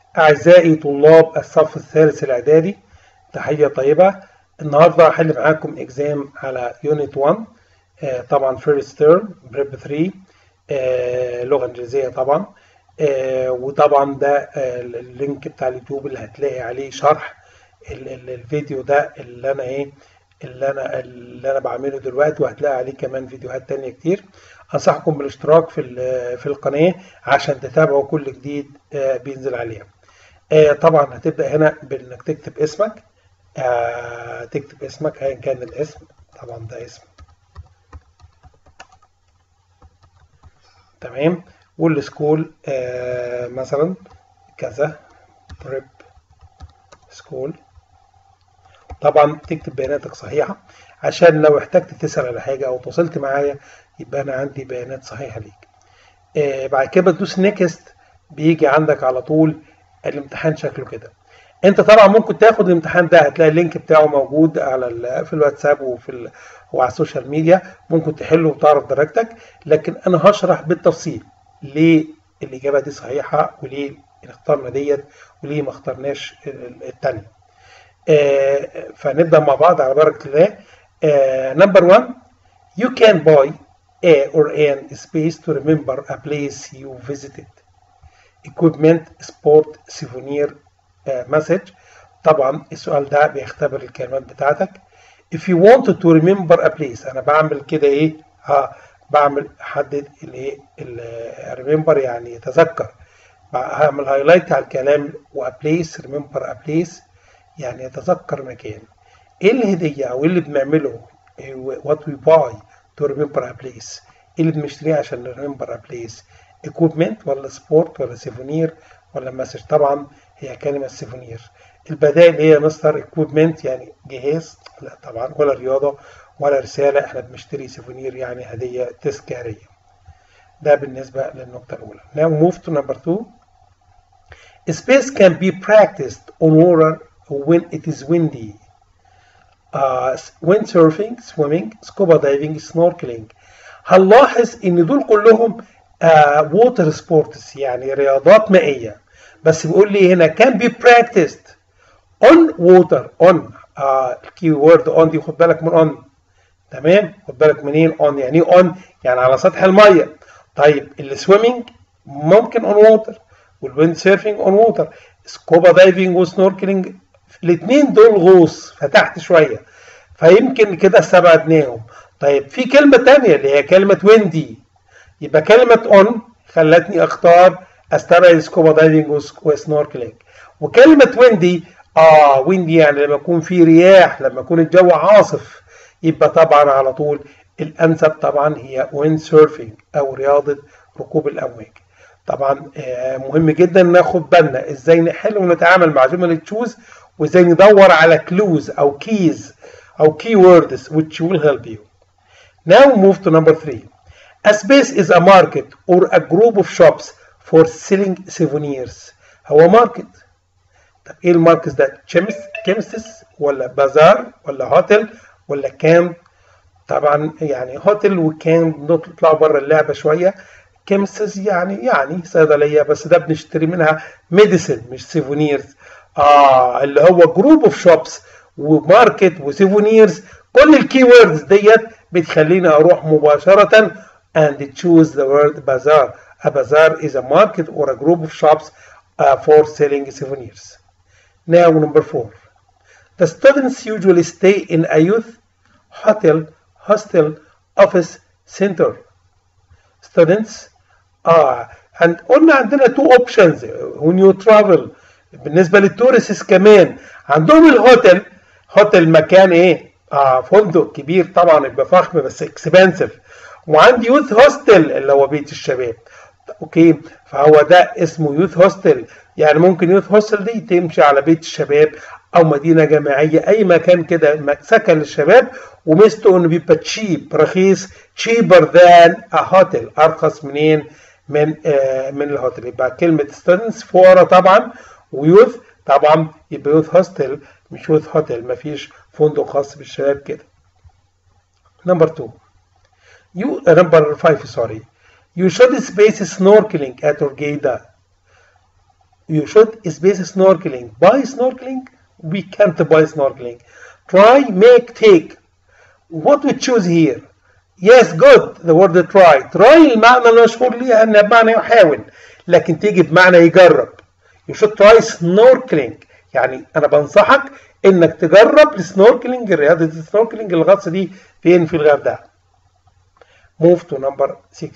أعزائي طلاب الصف الثالث الإعدادي تحية طيبة النهاردة هحل معاكم إكزام على يونت 1 آه طبعا فيرست تيرم بريب 3 آه لغة إنجليزية طبعا آه وطبعا ده آه اللينك بتاع اليوتيوب اللي هتلاقي عليه شرح ال ال الفيديو ده اللي أنا إيه اللي أنا اللي أنا بعمله دلوقتي وهتلاقي عليه كمان فيديوهات تانية كتير أنصحكم بالاشتراك في في القناة عشان تتابعوا كل جديد آه بينزل عليها. آه طبعا هتبدأ هنا بإنك تكتب اسمك آه تكتب اسمك أيا كان الاسم طبعا ده اسم تمام والسكول آه مثلا كذا بريب سكول طبعا تكتب بياناتك صحيحة عشان لو احتجت تسأل على حاجة أو تواصلت معايا يبقى أنا عندي بيانات صحيحة ليك آه بعد كده تدوس نيكست بيجي عندك على طول الامتحان شكله كده انت طبعا ممكن تاخد الامتحان ده هتلاقي اللينك بتاعه موجود على في الواتساب وفي ال... وعلى السوشيال ميديا ممكن تحله وتعرف درجتك لكن انا هشرح بالتفصيل ليه الاجابه دي صحيحه وليه اخترنا ديت وليه ما اخترناش الثانيه آه فنبدا مع بعض على بركه الله نمبر 1 you can buy a or an space to remember a place you visited equipment sport souvenir مسج طبعا السؤال ده بيختبر الكلمات بتاعتك if you wanted to remember a place انا بعمل كده ايه ها بعمل حدد الايه remember يعني يتذكر هعمل هايلايت على الكلام و a place remember a place يعني يتذكر مكان ايه الهديه او ايه اللي بنعمله what we buy to remember a place ايه اللي بنشتريه عشان remember a place equipment ولا سبورت ولا سيفونير ولا مسج طبعا هي كلمة سيفونير البدائل هي مستر equipment يعني جهاز لا طبعا ولا رياضة ولا رسالة احنا بنشتري سيفونير يعني هدية تذكارية ده بالنسبة للنقطة الأولى now move to number two space can be practiced on water when it is windy uh, windsurfing swimming scuba diving snorkeling هنلاحظ ان دول كلهم ووتر uh, سبورتس يعني رياضات مائية بس بيقول لي هنا can be practiced on water on الكي وورد on دي خد بالك من on تمام خد بالك منين on يعني on يعني على سطح المية طيب السويمنج ممكن on water والويند سيرفنج on water سكوبا دايفنج وسنوركلينج الاثنين دول غوص فتحت شوية فيمكن كده استبعدناهم طيب في كلمة تانية اللي هي كلمة ويندي يبقى كلمة اون خلتني اختار استبعد سكوبا دايفنج وسنوركلينج وكلمة ويندي اه ويندي يعني لما يكون في رياح لما يكون الجو عاصف يبقى طبعا على طول الانسب طبعا هي ويند سيرفنج او رياضة ركوب الامواج طبعا آه مهم جدا ناخد بالنا ازاي نحل ونتعامل مع جمل تشوز وازاي ندور على كلوز او كيز او كي ووردز which will help you now move to number three A space is a market or a group of shops for selling souvenirs. هو ماركت. طب ايه الماركت ده؟ كيمستس ولا بازار ولا هوتيل ولا كامب؟ طبعا يعني هوتيل وكامب نطلع بره اللعبه شويه. كيمستس يعني يعني صيدليه بس ده بنشتري منها ميديسن مش سيفونيرز. اه اللي هو جروب اوف شوبس وماركت وسيفونيرز كل الكي ووردز ديت بتخليني اروح مباشره and choose the word bazaar. A bazaar is a market or a group of shops uh, for selling souvenirs. Now, number four. The students usually stay in a youth hotel, hostel, office, center. Students are and قلنا عندنا two options when you travel بالنسبة للتورستس كمان عندهم الهوتل هوتل مكان ايه؟ آه فندق كبير طبعا يبقى فخم بس اكسبنسيف وعندي يوث هوستل اللي هو بيت الشباب اوكي فهو ده اسمه يوث هوستل يعني ممكن يوث هوستل دي تمشي على بيت الشباب او مدينه جامعيه اي مكان كده سكن للشباب وميزته انه بيبقى تشيب رخيص تشيبر ذان ا هوتل ارخص منين من آه من الهوتل يبقى كلمه ستودنتس فورا طبعا ويوث طبعا يبقى يوث هوستل مش يوث هوتل مفيش فندق خاص بالشباب كده نمبر 2 You, uh, number five, sorry. You should space snorkeling at Orgeda. you should space snorkeling buy snorkeling we can't buy snorkeling try make take what we choose here yes good the word try try المعنى المشهور ليها انها بمعنى يحاول لكن تيجي بمعنى يجرب you should try snorkeling يعني انا بنصحك انك تجرب السنوركلينج رياضه السنوركلينج الغطس دي فين في الغردقه move to number 6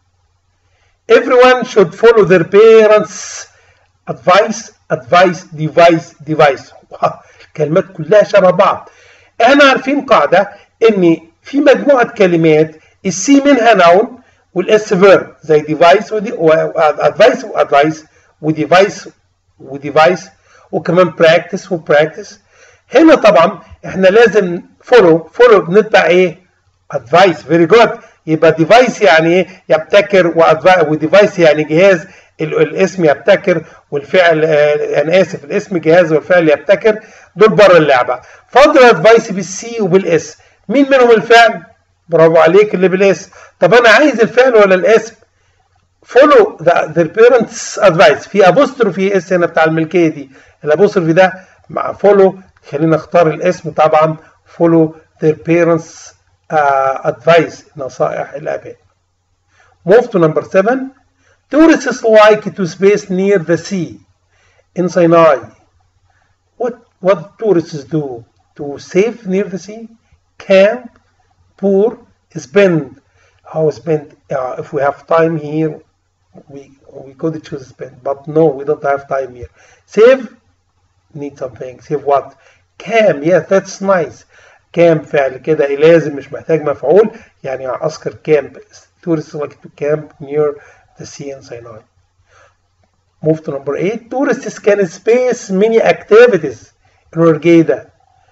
everyone should follow their parents advice advice device device الكلمات كلها شبه بعض احنا عارفين قاعده ان في مجموعه كلمات السي منها نون والاس فيرب زي ديفايس وادفايس وادفايس وديفايس وديفايس وكمان براكتس وبراكتس هنا طبعا احنا لازم فولو فولو بنتبع ايه ادفايس فيري جود يبقى ديفايس يعني ايه يبتكر وديفايس يعني جهاز الاسم يبتكر والفعل انا اسف الاسم جهاز والفعل يبتكر دول بره اللعبه فاضل ادفايس بالسي وبالاس مين منهم الفعل برافو عليك اللي بالاس طب انا عايز الفعل ولا الاسم فولو ذا بيرنتس ادفايس في ابوستروفي اس هنا بتاع الملكيه دي الابوستروفي ده مع فولو خلينا اختار الاسم طبعا فولو their parents uh, advice نصائح الاباء move to number 7 tourists like to space near the sea in Sinai what what tourists do to save near the sea camp poor spend how spend uh, if we have time here we we could choose spend but no we don't have time here save need something save what camp yes that's nice camp فعل كده لازم مش محتاج مفعول يعني عسكر camp tourists like to camp near the sea in Sinai move to number 8 tourists can space many activities in Hurghada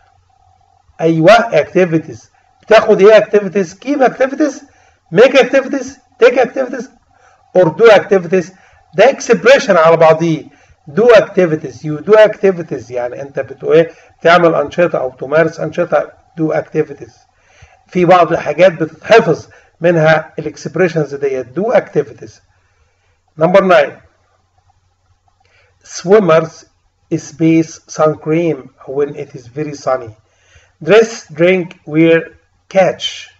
ايوه activities بتاخد ايه activities keep activities make activities take activities or do activities ده expression على بعضيه do activities you do activities يعني انت بتقول ايه تعمل انشطه او تمارس انشطه do activities في بعض الحاجات بتتحفظ منها الاكسبريشنز ديت do activities number 9 swimmers space sun cream when it is very sunny dress drink wear catch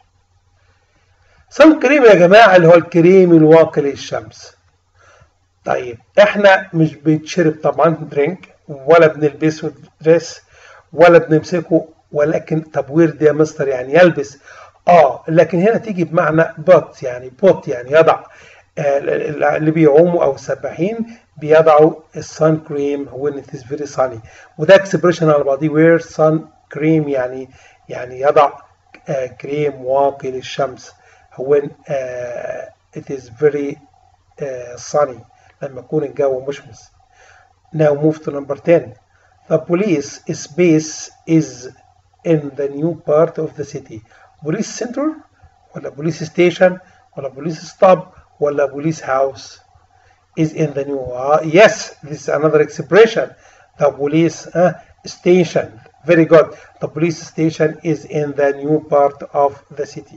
sun cream يا جماعه اللي هو الكريم الواقي للشمس طيب احنا مش بيتشرب طبعا درينك ولا بنلبسه دريس ولا بنمسكه ولكن طب ويرد يا مستر يعني يلبس اه لكن هنا تيجي بمعنى بوت يعني بوت يعني يضع آه اللي بيعوموا او السباحين بيضعوا السان كريم when it is very sunny وده اكسبريشن على بعضيه وير سان كريم يعني يعني يضع آه كريم واقي للشمس when آه it is very آه sunny لما يكون الجو مشمس now move to number 10 the police space is in the new part of the city police center ولا police station ولا police stop ولا police house is in the new uh, yes this is another expression the police uh, station very good the police station is in the new part of the city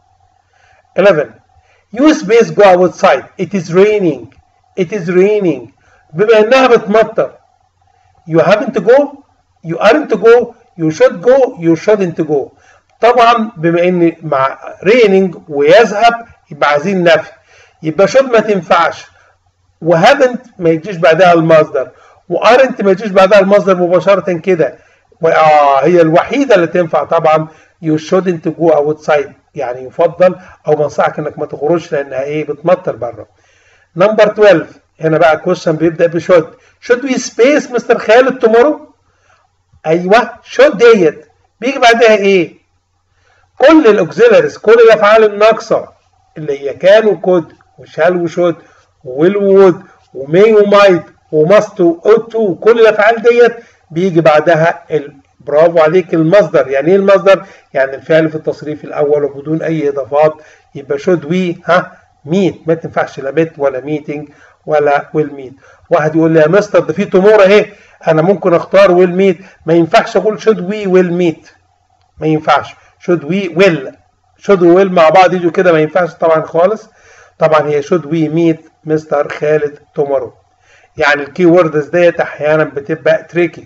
11 you space go outside it is raining it is raining بما انها بتمطر you haven't to go you aren't to go you should go you shouldn't go طبعا بما ان مع raining ويذهب يبقى عايزين نفي يبقى should ما تنفعش وهافنت ما يجيش بعدها المصدر وارنت ما يجيش بعدها المصدر مباشرة كده آه هي الوحيدة اللي تنفع طبعا you shouldn't go outside يعني يفضل او بنصحك انك ما تخرجش لانها ايه بتمطر بره نمبر 12 هنا بقى الكويشن بيبدا بشود شود وي سبيس مستر خالد تومورو ايوه شود ديت بيجي بعدها ايه كل الاوكسيلاريز كل الافعال الناقصه اللي هي كان وكود وشال وشود ويل وود ومي ومايت وماست واوت وكل الافعال ديت بيجي بعدها ال... برافو عليك المصدر يعني ايه المصدر يعني الفعل في التصريف الاول وبدون اي اضافات يبقى شود وي ها ميت ما تنفعش لا ميت ولا ميتنج ولا ويل ميت واحد يقول لي يا مستر ده في تمور اهي انا ممكن اختار ويل ميت ما ينفعش اقول شود وي ويل ميت ما ينفعش شود وي ويل شود ويل مع بعض يجوا كده ما ينفعش طبعا خالص طبعا هي شود وي ميت مستر خالد تومورو يعني الكي ووردز ديت احيانا بتبقى تريكي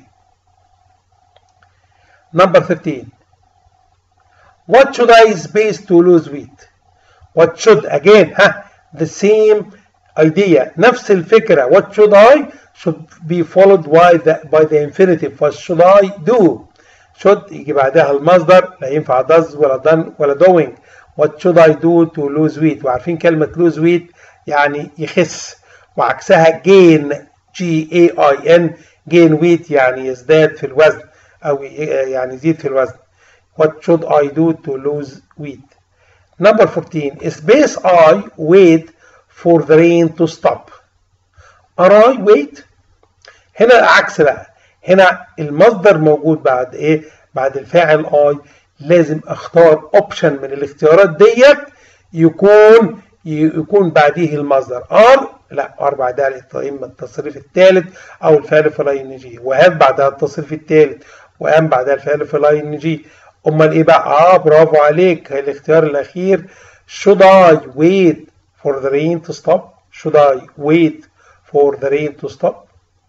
number 15 what should I space to lose weight what should again ها the same idea نفس الفكرة what should I should be followed by the by the infinitive what should I do should يجي بعدها المصدر لا ينفع does ولا done ولا doing what should I do to lose weight وعارفين كلمة lose weight يعني يخس وعكسها gain G A I N gain weight يعني يزداد في الوزن أو يعني يزيد في الوزن what should I do to lose weight number 14 space I wait for the rain to stop are I wait هنا عكس بقى هنا المصدر موجود بعد ايه بعد الفاعل I لازم اختار اوبشن من الاختيارات ديت يكون يكون بعديه المصدر ار لا ار بعدها اما التصريف الثالث او الفعل في الاي ان جي وهاب بعدها التصريف الثالث وام بعدها الفعل في الاي ان جي امال ايه بقى اه برافو عليك الاختيار الاخير should I wait for the rain to stop should I wait for the rain to stop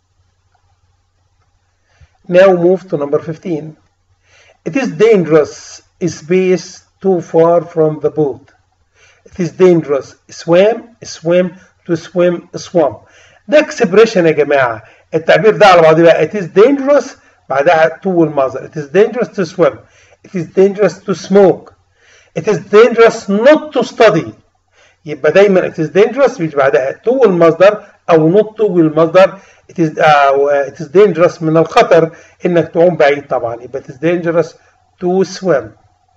now move to number 15 it is dangerous space too far from the boat it is dangerous swim swim to swim swim ده اكسبريشن يا جماعه التعبير ده على بعضه بقى it is dangerous بعدها to المصدر it is dangerous to swim it is dangerous to smoke it is dangerous not to study يبقى دايما it is dangerous بيجي بعدها to المصدر او not to المصدر it is uh, it is dangerous من الخطر انك تعوم بعيد طبعا يبقى it is dangerous to swim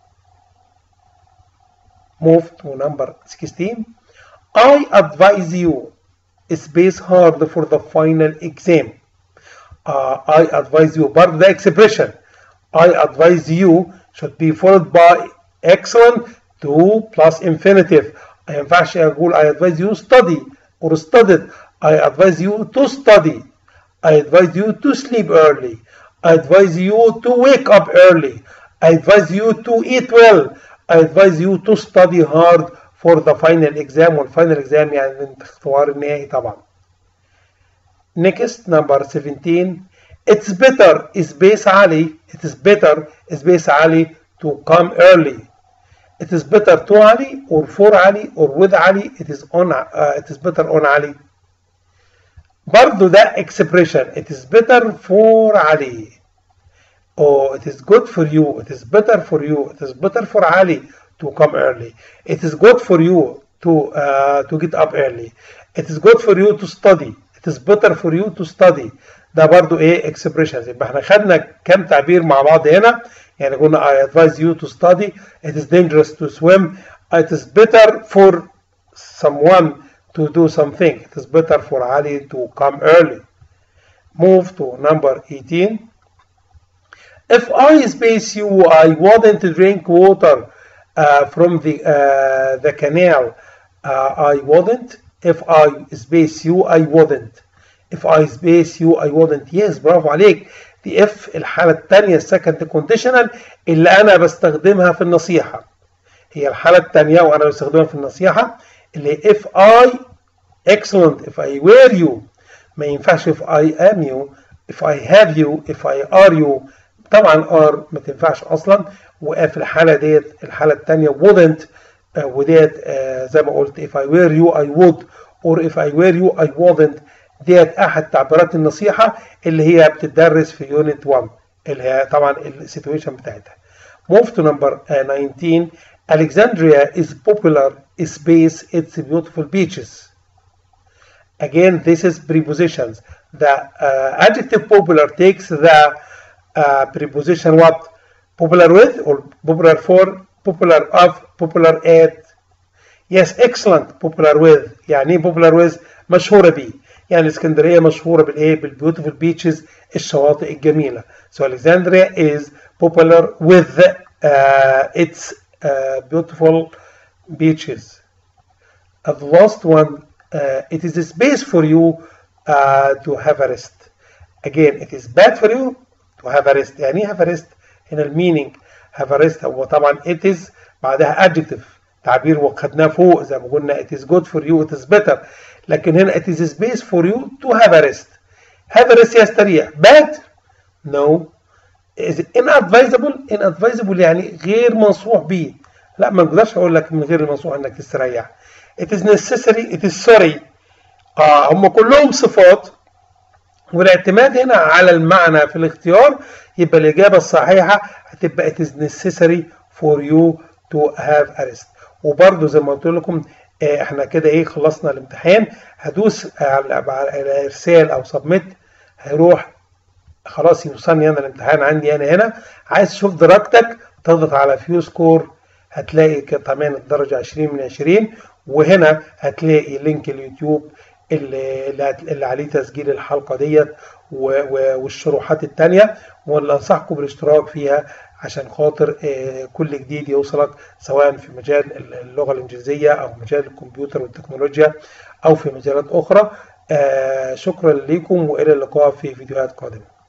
move to number 16 I advise you space hard for the final exam uh, I advise you برضه ده expression I advise you should be followed by excellent to plus infinitive ما ينفعش اقول I advise you study or studied I advise you to study I advise you to sleep early I advise you to wake up early I advise you to eat well I advise you to study hard for the final exam والفاينل exam يعني الاختبار النهائي طبعا next number 17 it's better space علي it is better space علي to come early it is better to علي or for علي or with علي it is on uh, it is better on علي برضو ده expression it is better for علي oh it is good for you it is better for you it is better for علي to come early it is good for you to uh, to get up early it is good for you to study it is better for you to study ده برضو ايه expressions يبقى احنا خدنا كام تعبير مع بعض هنا يعني قلنا I advise you to study it is dangerous to swim it is better for someone to do something it is better for Ali to come early move to number 18 if I space you I wouldn't drink water uh, from the uh, the canal uh, I wouldn't if I space you I wouldn't if I space you I wouldn't yes برافو عليك دي اف الحالة الثانية السكند كونديشنال اللي أنا بستخدمها في النصيحة هي الحالة الثانية وأنا بستخدمها في النصيحة اللي if I excellent if I wear you ما ينفعش if I am you if I have you if I are you طبعا are ما تنفعش أصلا وفي الحالة ديت الحالة الثانية wouldn't uh, وديت uh, زي ما قلت if I wear you I would or if I wear you I wouldn't ديت احد تعبيرات النصيحه اللي هي بتدرس في يونت 1 اللي هي طبعا السيتويشن بتاعتها move to number 19 Alexandria is popular space its beautiful beaches again this is prepositions the uh, adjective popular takes the uh, preposition what popular with or popular for popular of popular at yes excellent popular with يعني popular with مشهوره بيه يعني اسكندريه مشهوره بالايه بالبيوتيفul beaches الشواطئ الجميله so Alexandria is popular with uh, its uh, beautiful beaches uh, the last one uh, it is a space for you uh, to have a rest again it is bad for you to have a rest يعني have a rest هنا المينينج have a rest هو طبعا it is بعدها adjective تعبير وخدناه فوق زي ما قلنا it is good for you it is better لكن هنا it is space for you to have a rest have a rest يستريح bad no is it inadvisable inadvisable يعني غير منصوح به لا ما اقدرش اقول لك من غير المنصوح انك تستريح it is necessary it is sorry اه هم كلهم صفات والاعتماد هنا على المعنى في الاختيار يبقى الإجابة الصحيحة هتبقى it is necessary for you to have a rest وبرده زي ما قلت لكم احنا كده ايه خلصنا الامتحان هدوس على ارسال او سبميت هيروح خلاص يوصلني انا الامتحان عندي انا هنا عايز تشوف درجتك تضغط على فيو سكور هتلاقي كمان الدرجة 20 من 20 وهنا هتلاقي لينك اليوتيوب اللي, اللي عليه تسجيل الحلقة ديت والشروحات التانية واللي أنصحكم بالاشتراك فيها عشان خاطر كل جديد يوصلك سواء في مجال اللغة الإنجليزية أو مجال الكمبيوتر والتكنولوجيا أو في مجالات أخرى شكرا لكم وإلى اللقاء في فيديوهات قادمة